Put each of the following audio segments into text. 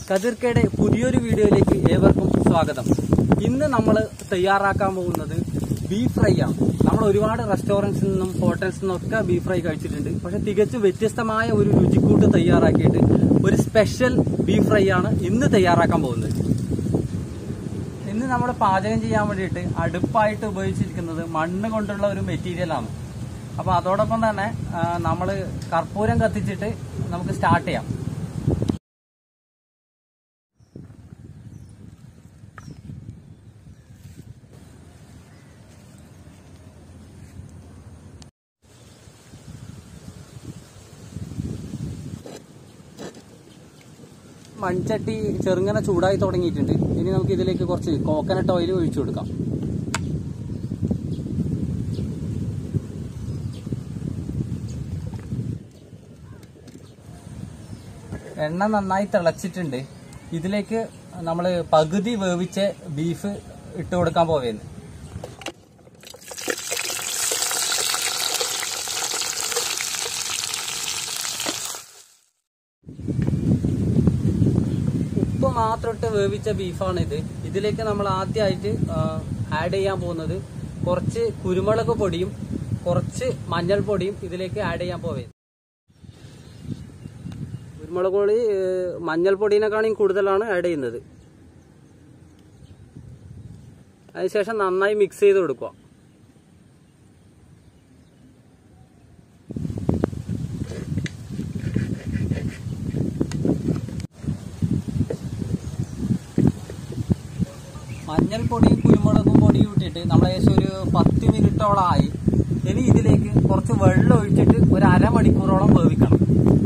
കതിർക്കയുടെ പുതിയൊരു വീഡിയോയിലേക്ക് ഏവർക്കും സ്വാഗതം ഇന്ന് നമ്മൾ തയ്യാറാക്കാൻ പോകുന്നത് ബീഫ് ഫ്രൈ ആണ് നമ്മൾ ഒരുപാട് റെസ്റ്റോറൻറ്റ്സിൽ നിന്നും ഹോട്ടൽസിൽ നിന്നും ഒക്കെ ബീഫ് ഫ്രൈ കഴിച്ചിട്ടുണ്ട് പക്ഷെ തികച്ചും വ്യത്യസ്തമായ ഒരു രുചിക്കൂട്ട് തയ്യാറാക്കിയിട്ട് ഒരു സ്പെഷ്യൽ ബീഫ് ഫ്രൈ ആണ് ഇന്ന് തയ്യാറാക്കാൻ പോകുന്നത് ഇന്ന് നമ്മൾ പാചകം ചെയ്യാൻ വേണ്ടിയിട്ട് അടുപ്പായിട്ട് ഉപയോഗിച്ചിരിക്കുന്നത് മണ്ണ് കൊണ്ടുള്ള ഒരു മെറ്റീരിയലാണ് അപ്പോൾ അതോടൊപ്പം തന്നെ നമ്മൾ കർപ്പൂരം കത്തിച്ചിട്ട് നമുക്ക് സ്റ്റാർട്ട് ചെയ്യാം മൺചട്ടി ചെറുങ്ങനെ ചൂടായി തുടങ്ങിയിട്ടുണ്ട് ഇനി നമുക്ക് ഇതിലേക്ക് കുറച്ച് കോക്കനട്ട് ഓയിൽ ഒഴിച്ചു കൊടുക്കാം എണ്ണ നന്നായി തിളച്ചിട്ടുണ്ട് ഇതിലേക്ക് നമ്മൾ പകുതി വേവിച്ച ബീഫ് ഇട്ട് കൊടുക്കാൻ പോവുകയാണ് ഉപ്പ് മാത്രം ഇട്ട് വേവിച്ച ബീഫാണ് ഇത് ഇതിലേക്ക് നമ്മൾ ആദ്യമായിട്ട് ആഡ് ചെയ്യാൻ പോകുന്നത് കുറച്ച് കുരുമുളക് പൊടിയും കുറച്ച് മഞ്ഞൾപ്പൊടിയും ഇതിലേക്ക് ആഡ് ചെയ്യാൻ പോവുകയാണ് കുരുമുളക് പൊടി ഏഹ്, മഞ്ഞൾപ്പൊടിനെക്കാളും കൂടുതലാണ് ആഡ് ചെയ്യുന്നത് അതിനുശേഷം നന്നായി മിക്സ് ചെയ്ത് കൊടുക്കുക മഞ്ഞൾപ്പൊടിയും കുരുമുളകും പൊടിയും ഇട്ടിട്ട് നമ്മൾ ഏകദേശം ഒരു പത്ത് മിനിറ്റോളം ആയി ഇനി ഇതിലേക്ക് കുറച്ച് വെള്ളം ഒഴിച്ചിട്ട് ഒരു അരമണിക്കൂറോളം വേവിക്കണം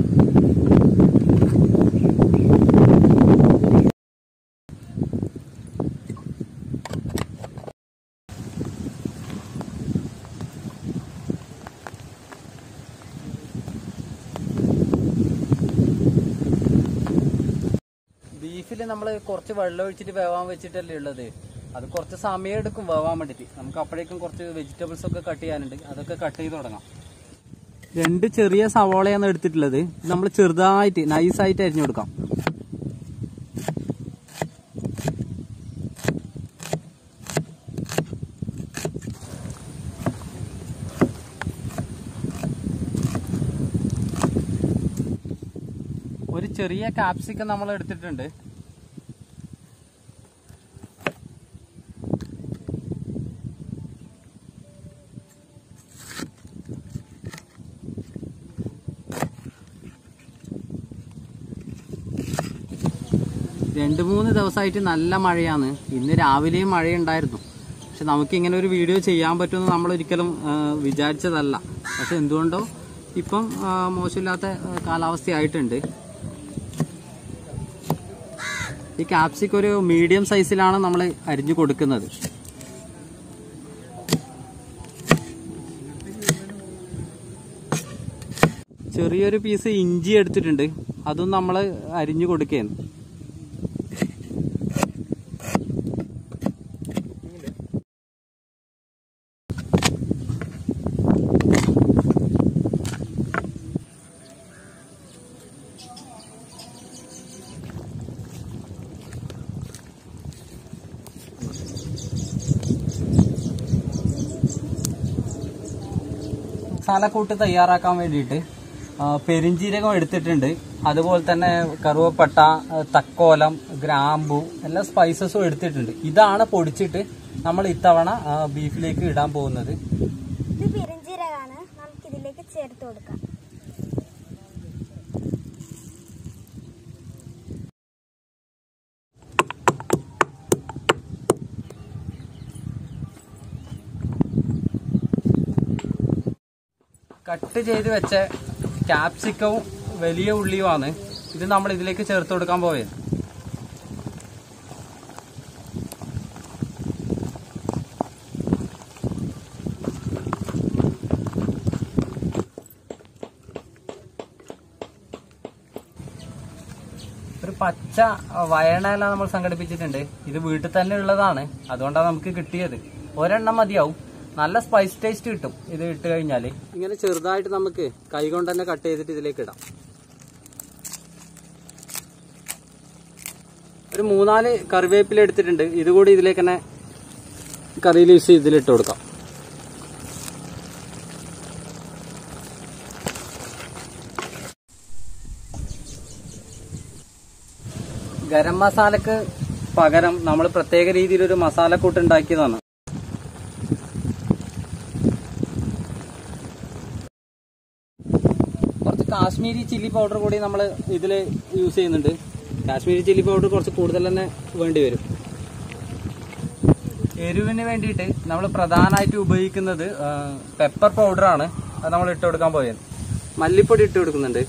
ബീഫിൽ നമ്മൾ കുറച്ച് വെള്ളം ഒഴിച്ചിട്ട് വേവാൻ വെച്ചിട്ടല്ലേ ഉള്ളത് അത് കുറച്ച് സമയം എടുക്കും വേവാൻ വേണ്ടിയിട്ട് നമുക്ക് അപ്പോഴേക്കും കുറച്ച് വെജിറ്റബിൾസ് ഒക്കെ കട്ട് ചെയ്യാനുണ്ട് അതൊക്കെ കട്ട് ചെയ്ത് തുടങ്ങാം രണ്ട് ചെറിയ സവോളയാണ് എടുത്തിട്ടുള്ളത് നമ്മൾ ചെറുതായിട്ട് നൈസായിട്ട് അരിഞ്ഞു കൊടുക്കാം ഒരു ചെറിയ കാപ്സിക്കം നമ്മൾ എടുത്തിട്ടുണ്ട് രണ്ട് മൂന്ന് ദിവസമായിട്ട് നല്ല മഴയാണ് ഇന്ന് രാവിലെയും മഴയുണ്ടായിരുന്നു പക്ഷെ നമുക്ക് ഇങ്ങനെ ഒരു വീഡിയോ ചെയ്യാൻ പറ്റുമെന്ന് നമ്മൾ ഒരിക്കലും ആ, വിചാരിച്ചതല്ല പക്ഷെ എന്തുകൊണ്ടോ ഇപ്പം ആ, മോശമില്ലാത്ത ആ, കാലാവസ്ഥയായിട്ടുണ്ട് ഈ ക്യാപ്സിക് ഒരു മീഡിയം സൈസിലാണ് നമ്മൾ അരിഞ്ഞു കൊടുക്കുന്നത് ചെറിയൊരു പീസ് ഇഞ്ചി എടുത്തിട്ടുണ്ട് അതും നമ്മൾ അരിഞ്ഞു കൊടുക്കുകയാണ് മസാലക്കൂട്ട് തയ്യാറാക്കാൻ വേണ്ടിയിട്ട് ആ, പെരിഞ്ജീരകം എടുത്തിട്ടുണ്ട് അതുപോലെ തന്നെ കറുവപ്പട്ട ആ, തക്കോലം ഗ്രാമ്പു എല്ലാ സ്പൈസസും എടുത്തിട്ടുണ്ട് ഇതാണ് പൊടിച്ചിട്ട് നമ്മൾ ഇത്തവണ ആ, ബീഫിലേക്ക് ഇടാൻ പോകുന്നത് ഇത് പെരിഞ്ചീരകാണ് നമുക്ക് ഇതിലേക്ക് ചേർത്ത് കൊടുക്കാം കട്ട് ചെയ്ത് വെച്ച ക്യാപ്സിക്കവും വലിയ ഉള്ളിയുമാണ് ഇത് നമ്മൾ ഇതിലേക്ക് ചേർത്ത് കൊടുക്കാൻ പോയത് ഒരു പച്ച വയണയില നമ്മൾ സംഘടിപ്പിച്ചിട്ടുണ്ട് ഇത് വീട്ടിൽ തന്നെ ഉള്ളതാണ് അതുകൊണ്ടാണ് നമുക്ക് കിട്ടിയത് ഒരെണ്ണം മതിയാവും നല്ല സ്പൈസ് ടേസ്റ്റ് കിട്ടും ഇത് ഇട്ട് കഴിഞ്ഞാൽ ഇങ്ങനെ ചെറുതായിട്ട് നമുക്ക് കൈ കൊണ്ട് തന്നെ കട്ട് ചെയ്തിട്ട് ഇതിലേക്ക് ഇടാം ഒരു മൂന്നാല് കറിവേപ്പില എടുത്തിട്ടുണ്ട് ഇതുകൂടി ഇതിലേക്ക് തന്നെ കറി ലീവ്സ് ഇതിലിട്ട് കൊടുക്കാം ഗരം മസാലക്ക് പകരം നമ്മൾ പ്രത്യേക രീതിയിൽ ഒരു മസാലക്കൂട്ട് ഉണ്ടാക്കിയതാണ് കുറച്ച് കാശ്മീരി ചില്ലി പൗഡർ കൂടി നമ്മൾ ഇതിൽ യൂസ് ചെയ്യുന്നുണ്ട് കാശ്മീരി ചില്ലി പൗഡർ കുറച്ച് കൂടുതൽ തന്നെ വേണ്ടി വരും എരിവിന് വേണ്ടിയിട്ട് നമ്മൾ പ്രധാനമായിട്ട് ഉപയോഗിക്കുന്നത് പെപ്പർ പൗഡറാണ് അത് നമ്മൾ ഇട്ട് കൊടുക്കാൻ പോയത് മല്ലിപ്പൊടി ഇട്ട് കൊടുക്കുന്നുണ്ട്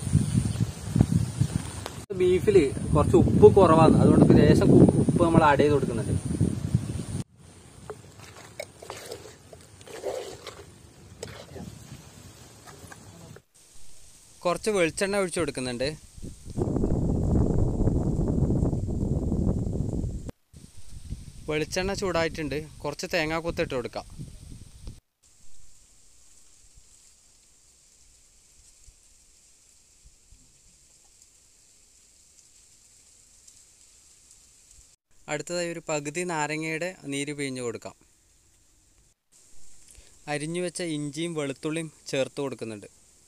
ബീഫിൽ കുറച്ച് ഉപ്പ് കുറവാണ് അതുകൊണ്ട് ലേശം ഉ- ഉപ്പ് നമ്മൾ ആഡ് ചെയ്ത് കൊടുക്കുന്നുണ്ട് കുറച്ച് വെളിച്ചെണ്ണ ഒഴിച്ചു കൊടുക്കുന്നുണ്ട് വെളിച്ചെണ്ണ ചൂടായിട്ടുണ്ട് കുറച്ച് തേങ്ങാ കൊത്തിട്ട് കൊടുക്കാം അടുത്തതായി ഒരു പകുതി നാരങ്ങയുടെ നീര് പിഴിഞ്ഞു കൊടുക്കാം അരിഞ്ഞു വെച്ച ഇഞ്ചിയും വെളുത്തുള്ളിയും ചേർത്ത് കൊടുക്കുന്നുണ്ട്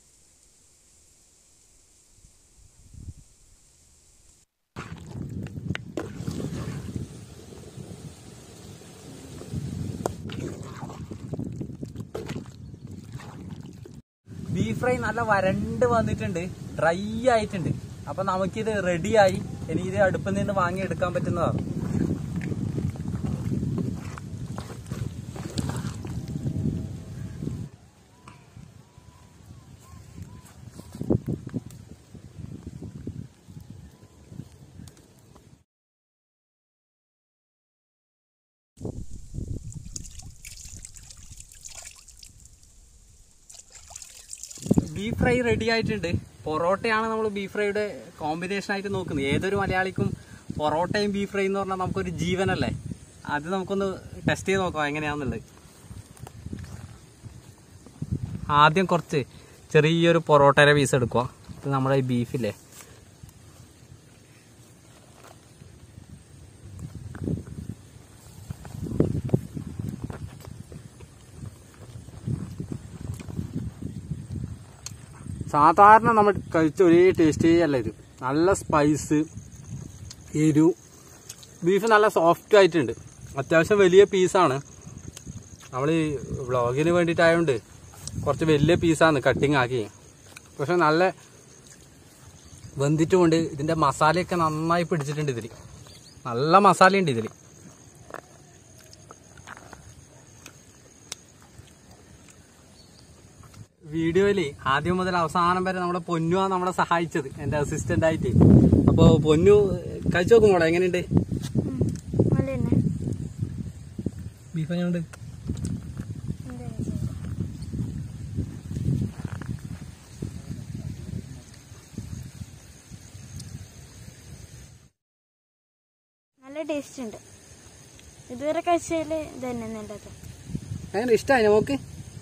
ബീഫ് ഫ്രൈ നല്ല വരണ്ട് വന്നിട്ടുണ്ട് ഡ്രൈ ആയിട്ടുണ്ട് അപ്പൊ നമുക്കിത് റെഡിയായി ഇനി ഇത് അടുപ്പിൽ നിന്ന് വാങ്ങി എടുക്കാൻ പറ്റുന്നതാണ് ബീഫ് ഫ്രൈ റെഡി ആയിട്ടുണ്ട് പൊറോട്ടയാണ് നമ്മൾ ബീഫ് ഫ്രൈയുടെ കോമ്പിനേഷൻ ആയിട്ട് നോക്കുന്നത് ഏതൊരു മലയാളിക്കും പൊറോട്ടയും ബീഫ് ഫ്രൈ എന്ന് പറഞ്ഞാൽ നമുക്കൊരു ജീവനല്ലേ അത് നമുക്കൊന്ന് ടെസ്റ്റ് ചെയ്ത് നോക്കാം എങ്ങനെയാണെന്നുള്ളത് ആദ്യം കുറച്ച് ചെറിയൊരു പൊറോട്ടയുടെ പീസ് എടുക്കുക ഇത് നമ്മുടെ ഈ ബീഫില്ലേ സാധാരണ നമ്മൾ കഴിച്ച ഒരേ ടേസ്റ്റേ അല്ല ഇത് നല്ല സ്പൈസ് എരു ബീഫ് നല്ല സോഫ്റ്റ് ആയിട്ടുണ്ട് അത്യാവശ്യം വലിയ പീസാണ് നമ്മൾ ഈ വ്ളോഗിന് വേണ്ടിയിട്ടായതുകൊണ്ട് കുറച്ച് വലിയ പീസാണ് കട്ടിങ് ആക്കി പക്ഷെ നല്ല വെന്തിട്ടുമുണ്ട് ഇതിൻ്റെ മസാലയൊക്കെ നന്നായി പിടിച്ചിട്ടുണ്ട് ഇതിൽ നല്ല മസാലയുണ്ട് ഇതിൽ വീഡിയോയിൽ ആദ്യം മുതൽ അവസാനം വരെ നമ്മുടെ പൊന്നുവാ നമ്മളെ സഹായിച്ചത് എൻ്റെ അസിസ്റ്റന്റ് ആയിട്ട് അപ്പോൾ പൊന്നു കഴിച്ചു നോക്കും മോളെ എങ്ങനെയുണ്ട് നല്ല തന്നെ ബീഫ് എങ്ങനെയുണ്ട് എന്താ ചോദിച്ചത്? നല്ല ടേസ്റ്റ് ഉണ്ട് ഇതുവരെ കഴിച്ചതിൽ ഇത് തന്നെ നല്ലത് അങ്ങനെ ഇഷ്ടമായി നമുക്ക്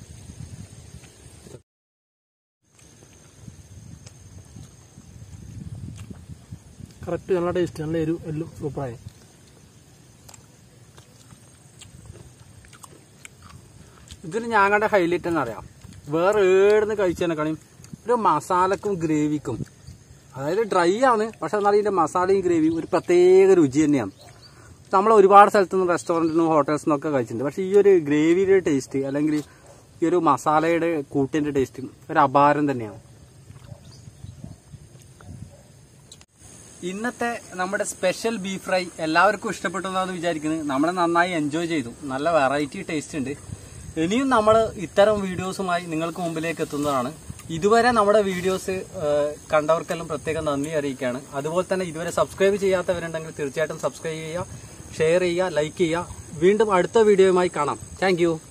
കറക്റ്റ് നല്ല ടേസ്റ്റ് നല്ല എരു എല്ലാം സൂപ്പറായി ഇതിന് ഞാൻ കണ്ട ഹൈലൈറ്റ് എന്നറിയാം വേറെ ഏടുന്ന് കഴിച്ചതിനെക്കാളും ഒരു മസാലക്കും ഗ്രേവിക്കും അതായത് ഡ്രൈ ആണ് പക്ഷെ എന്നാൽ ഇതിന്റെ മസാലയും ഗ്രേവിയും ഒരു പ്രത്യേക രുചി തന്നെയാണ് നമ്മൾ ഒരുപാട് സ്ഥലത്തു നിന്നും റെസ്റ്റോറൻറ്റിൽ നിന്നും ഹോട്ടൽസിൽ നിന്നൊക്കെ കഴിച്ചിട്ടുണ്ട് പക്ഷെ ഈ ഒരു ഗ്രേവിയുടെ ടേസ്റ്റ് അല്ലെങ്കിൽ ഈ ഒരു മസാലയുടെ കൂട്ടിന്റെ ടേസ്റ്റ് ഒരു അപാരം തന്നെയാണ് ഇന്നത്തെ നമ്മുടെ സ്പെഷ്യൽ ബീഫ് ഫ്രൈ എല്ലാവർക്കും ഇഷ്ടപ്പെട്ടു എന്നാണ് വിചാരിക്കുന്നത് നമ്മൾ നന്നായി എൻജോയ് ചെയ്തു നല്ല വെറൈറ്റി ടേസ്റ്റ് ഉണ്ട് ഇനിയും നമ്മൾ ഇത്തരം വീഡിയോസുമായി നിങ്ങൾക്ക് മുമ്പിലേക്ക് എത്തുന്നതാണ് ഇതുവരെ നമ്മുടെ വീഡിയോസ് കണ്ടവർക്കെല്ലാം പ്രത്യേകം നന്ദി അറിയിക്കുകയാണ് അതുപോലെ തന്നെ ഇതുവരെ സബ്സ്ക്രൈബ് ചെയ്യാത്തവരുണ്ടെങ്കിൽ തീർച്ചയായിട്ടും സബ്സ്ക്രൈബ് ചെയ്യുക ഷെയർ ചെയ്യുക ലൈക്ക് ചെയ്യുക വീണ്ടും അടുത്ത വീഡിയോയുമായി കാണാം താങ്ക്